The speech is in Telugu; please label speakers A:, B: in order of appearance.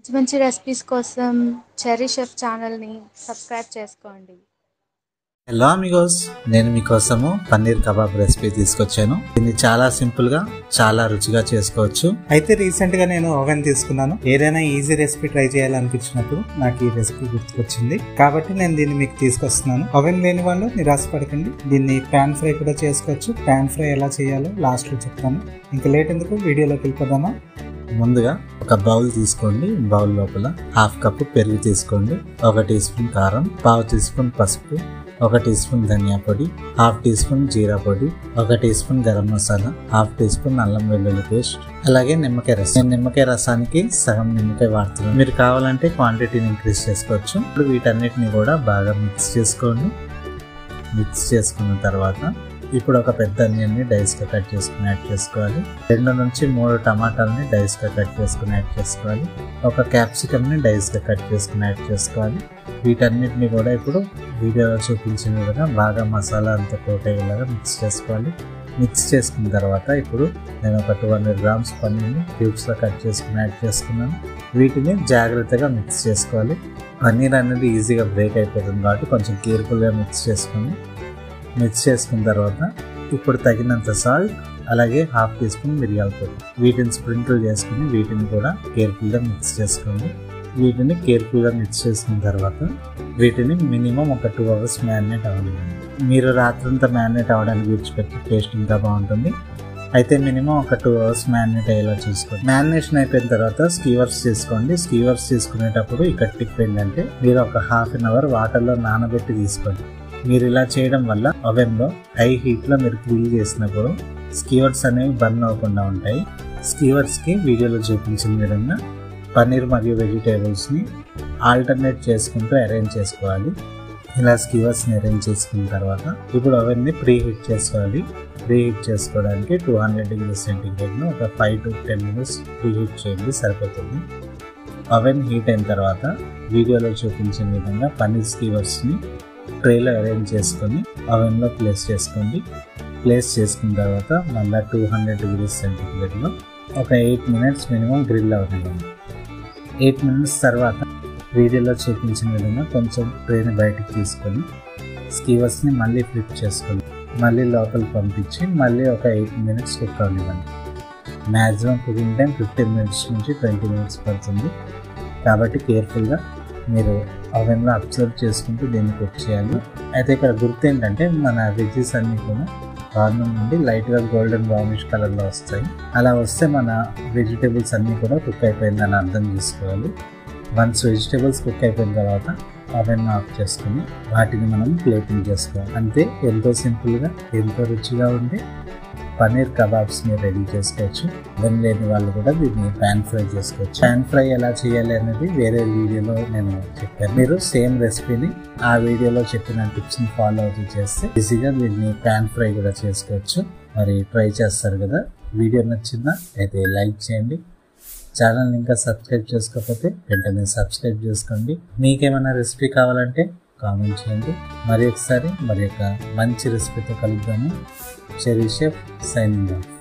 A: మంచి మంచి రెసిపీస్ కోసం చెరీ షెఫ్ ఛానల్ని సబ్స్క్రైబ్ చేసుకోండి
B: హలో అమిగోస్ నేను మీకోసము పన్నీర్ కబాబ్ రెసిపీ తీసుకొచ్చాను దీన్ని చాలా సింపుల్ గా చాలా రుచిగా చేసుకోవచ్చు
C: అయితే రీసెంట్ గా నేను ఓవెన్ తీసుకున్నాను ఏదైనా ఈజీ రెసిపీ ట్రై చేయాలనిపించినప్పుడు నాకు ఈ రెసిపీ గుర్తుకొచ్చింది కాబట్టి నేను దీన్ని మీకు తీసుకొస్తున్నాను ఓవెన్ లేని వాళ్ళు నిరాశపడకండి దీన్ని ప్యాన్ ఫ్రై కూడా చేసుకోవచ్చు ప్యాన్ ఫ్రై ఎలా చేయాలో లాస్ట్ లో చెప్తాను ఇంకా లేట్ ఎందుకు వీడియోలోకి వెళ్ళిపోదామా
B: ముందుగా ఒక బౌల్ తీసుకోండి బౌల్ లోపల హాఫ్ కప్ పెరుగు తీసుకోండి ఒక టీ స్పూన్ కారం పావు టీ స్పూన్ పసుపు ఒక టీ స్పూన్ ధనియా పొడి హాఫ్ టీ స్పూన్ జీరా పొడి ఒక teaspoon garam masala half teaspoon అల్లం వెల్లుల్లి పేస్ట్ అలాగే నిమ్మకాయ రసం నేను నిమ్మకాయ రసానికి సగం నిమ్మకాయ వాడుతున్నాను మీరు కావాలంటే క్వాంటిటీని ఇంక్రీజ్ చేసుకోవచ్చు ఇప్పుడు వీటన్నిటిని కూడా బాగా మిక్స్ చేసుకోండి మిక్స్ చేసుకున్న తర్వాత ఇప్పుడు ఒక పెద్ద అనియన్ని డైస్గా కట్ చేసుకుని యాడ్ చేసుకోవాలి రెండు నుంచి మూడు టమాటాలని డైస్గా కట్ చేసుకుని యాడ్ చేసుకోవాలి ఒక క్యాప్సికమ్ని డైస్గా కట్ చేసుకుని యాడ్ చేసుకోవాలి వీటన్నిటిని కూడా ఇప్పుడు వీడియోలో చూపించిన విధంగా బాగా మసాలా అంతా కోట్ అయ్యేలాగా మిక్స్ చేసుకోవాలి మిక్స్ చేసుకున్న తర్వాత ఇప్పుడు నేను ఒక టూ హండ్రెడ్ గ్రామ్స్ పన్నీర్ని క్యూబ్స్లో కట్ చేసుకుని యాడ్ చేసుకున్నాను వీటిని జాగ్రత్తగా మిక్స్ చేసుకోవాలి పన్నీర్ అనేది ఈజీగా బ్రేక్ అయిపోతుంది కాబట్టి కొంచెం కేర్ఫుల్గా మిక్స్ చేసుకొని మిక్స్ చేసుకున్న తర్వాత ఇప్పుడు తగినంత సాల్ట్ అలాగే హాఫ్ టీ స్పూన్ మిరియాల పొడి వీటిని స్ప్రింకిల్ చేసుకుని వీటిని కూడా కేర్ఫుల్గా మిక్స్ చేసుకోండి వీటిని కేర్ఫుల్గా మిక్స్ చేసుకున్న తర్వాత వీటిని మినిమం ఒక టూ అవర్స్ మ్యారినేట్ అవ్వనివ్వండి మీరు రాత్రంతా మ్యారినేట్ అవ్వడానికి విడిచిపెట్టి టేస్ట్ ఇంకా బాగుంటుంది అయితే మినిమం ఒక టూ అవర్స్ మ్యారినేట్ అయ్యేలా చూసుకోండి మ్యారినేషన్ అయిపోయిన తర్వాత స్కీవర్స్ తీసుకోండి స్కీవర్స్ తీసుకునేటప్పుడు ఇక్కడ టిప్ ఏంటంటే మీరు ఒక హాఫ్ అన్ అవర్ వాటర్లో నానబెట్టి తీసుకోండి మీరు ఇలా చేయడం వల్ల ఓవెన్లో హై హీట్లో మీరు గ్రిల్ చేసినప్పుడు స్కీవర్స్ అనేవి బర్న్ అవ్వకుండా ఉంటాయి స్కీవర్స్కి వీడియోలో చూపించిన విధంగా పన్నీర్ మరియు వెజిటేబుల్స్ని ఆల్టర్నేట్ చేసుకుంటూ అరేంజ్ చేసుకోవాలి ఇలా స్కీవర్స్ని అరేంజ్ చేసుకున్న తర్వాత ఇప్పుడు ఓవెన్ని ప్రీ హీట్ చేసుకోవాలి ప్రీ హీట్ చేసుకోవడానికి టూ హండ్రెడ్ డిగ్రీ సెంటీగ్రేడ్ను ఒక five to ten minutes preheat చేయండి సరిపోతుంది ఓవెన్ హీట్ అయిన తర్వాత వీడియోలో చూపించిన విధంగా పన్నీర్ స్కీవర్స్ని ట్రేలో అరేంజ్ చేసుకొని ఓవెన్లో ప్లేస్ చేసుకోండి ప్లేస్ చేసుకున్న తర్వాత మళ్ళీ టూ హండ్రెడ్ డిగ్రీస్ సెంటీగ్రేడ్లో ఒక ఎయిట్ మినిట్స్ మినిమం గ్రిల్ అవ్వనివ్వండి ఎయిట్ మినిట్స్ తర్వాత వీడియోలో చూపించిన విధంగా కొంచెం ట్రైన్ బయటికి తీసుకొని స్కీవర్స్ని మళ్ళీ ఫ్లిప్ చేసుకొని మళ్ళీ లోపలికి పంపించి మళ్ళీ ఒక ఎయిట్ మినిట్స్ కుక్ అవ్వనివ్వండి maximum cooking time fifteen minutes నుంచి ట్వంటీ మినిట్స్ పడుతుంది కాబట్టి కేర్ఫుల్గా మీరు ఓవెన్లో అబ్జర్వ్ చేసుకుంటూ దీన్ని కుక్ చేయాలి అయితే ఇక్కడ గుర్తు ఏంటంటే మన వెజ్జెస్ అన్నీ కూడా కార్నర్ నుండి లైట్గా గోల్డెన్ బ్రౌనిష్ కలర్లో వస్తాయి అలా వస్తే మన వెజిటేబుల్స్ అన్నీ కూడా కుక్ అయిపోయిందని అర్థం చేసుకోవాలి వన్స్ వెజిటేబుల్స్ కుక్ అయిపోయిన తర్వాత ఓవెన్ ఆఫ్ చేసుకుని వాటిని మనం ప్లేటింగ్ చేసుకోవాలి అంతే ఎంతో సింపుల్గా ఎంతో రుచిగా ఉండే పన్నీర్ కబాబ్స్ ని రెడీ చేసుకోవచ్చు ఓవెన్ లేని వాళ్ళు కూడా దీన్ని ప్యాన్ ఫ్రై చేసుకోవచ్చు ప్యాన్ ఫ్రై ఎలా చేయాలి అనేది వేరే వీడియోలో నేను చెప్పాను మీరు సేమ్ రెసిపీని ఆ వీడియోలో చెప్పిన టిప్స్ ని ఫాలో అవుతూ చేస్తే ఈజీగా దీన్ని ప్యాన్ ఫ్రై కూడా చేసుకోవచ్చు మరి ట్రై చేస్తారు కదా వీడియో నచ్చిందా అయితే లైక్ చేయండి ఛానల్ ఇంకా సబ్స్క్రైబ్ చేసుకోకపోతే వెంటనే సబ్స్క్రైబ్ చేసుకోండి మీకేమైనా రెసిపీ కావాలంటే కామెంట్ చేయండి మరి ఒకసారి మరి ఒక మంచి రెసిపీతో కలుద్దాము చెరీ షెఫ్ సైనింగ్ ఆఫ్